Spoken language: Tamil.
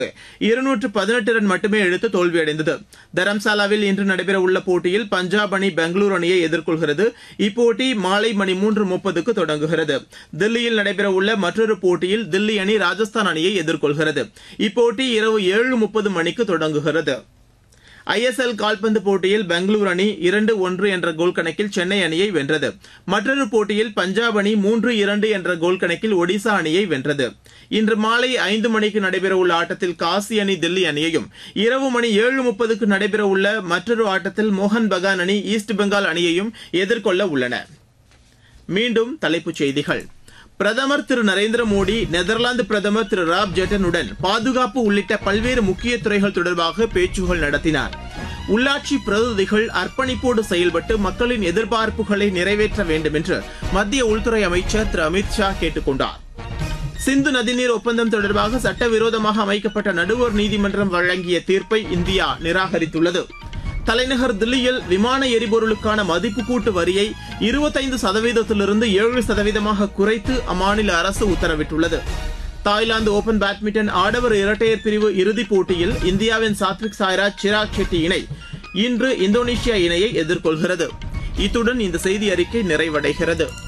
இருநூற்று பதினெட்டு ரன் மட்டுமே எடுத்து தோல்வியடைந்தது தரம்சாலாவில் இன்று நடைபெறவுள்ள போட்டியில் பஞ்சாப் அணி பெங்களூரு அணியை எதிர்கொள்கிறது இப்போட்டி மாலை மணி மூன்று முப்பதுக்கு தொடங்குகிறது தில்லியில் நடைபெறவுள்ள மற்றொரு போட்டியில் தில்லி அணி ராஜஸ்தான் அணியை எதிர்கொள்கிறது இப்போட்டி இரவு ஏழு முப்பது மணிக்கு தொடங்குகிறது ஐஎஸ்எல் கால்பந்து போட்டியில் பெங்களூரு அணி இரண்டு ஒன்று என்ற கோல் கணக்கில் சென்னை அணியை வென்றது மற்றொரு போட்டியில் பஞ்சாப் அணி மூன்று இரண்டு என்ற கோல் கணக்கில் ஒடிசா அணியை வென்றது இன்று மாலை ஐந்து மணிக்கு நடைபெறவுள்ள ஆட்டத்தில் காசி அணி தில்லி அணியையும் இரவு மணி ஏழு முப்பதுக்கு நடைபெறவுள்ள மற்றொரு ஆட்டத்தில் மோகன் பகான் அணி ஈஸ்ட் பெங்கால் அணியையும் எதிர்கொள்ள உள்ளன மீண்டும் தலைப்புச் செய்திகள் பிரதமர் திரு நரேந்திர மோடி நெதர்லாந்து பிரதமர் திரு ராப் ஜெட்டனுடன் பாதுகாப்பு உள்ளிட்ட பல்வேறு முக்கிய துறைகள் தொடர்பாக பேச்சுகள் நடத்தினார் உள்ளாட்சி பிரதிநிதிகள் அர்ப்பணிப்போடு செயல்பட்டு மக்களின் எதிர்பார்ப்புகளை நிறைவேற்ற வேண்டும் என்று மத்திய உள்துறை அமைச்சர் திரு அமித் ஷா கேட்டுக் கொண்டார் சிந்து நதிநீர் ஒப்பந்தம் தொடர்பாக சட்டவிரோதமாக அமைக்கப்பட்ட நடுவர் நீதிமன்றம் வழங்கிய தீர்ப்பை இந்தியா நிராகரித்துள்ளது தலைநகர் தில்லியில் விமான எரிபொருளுக்கான மதிப்பு கூட்டு வரியை இருபத்தைந்து சதவீதத்திலிருந்து ஏழு சதவீதமாக குறைத்து அம்மாநில அரசு உத்தரவிட்டுள்ளது தாய்லாந்து ஓபன் பேட்மிண்டன் ஆடவர் இரட்டையர் பிரிவு இறுதிப் போட்டியில் இந்தியாவின் சாத்விக் சாய்ராஜ் சிராக் ஷெட்டி இணை இன்று இந்தோனேஷியா இணையை எதிர்கொள்கிறது இத்துடன் இந்த செய்தி அறிக்கை நிறைவடைகிறது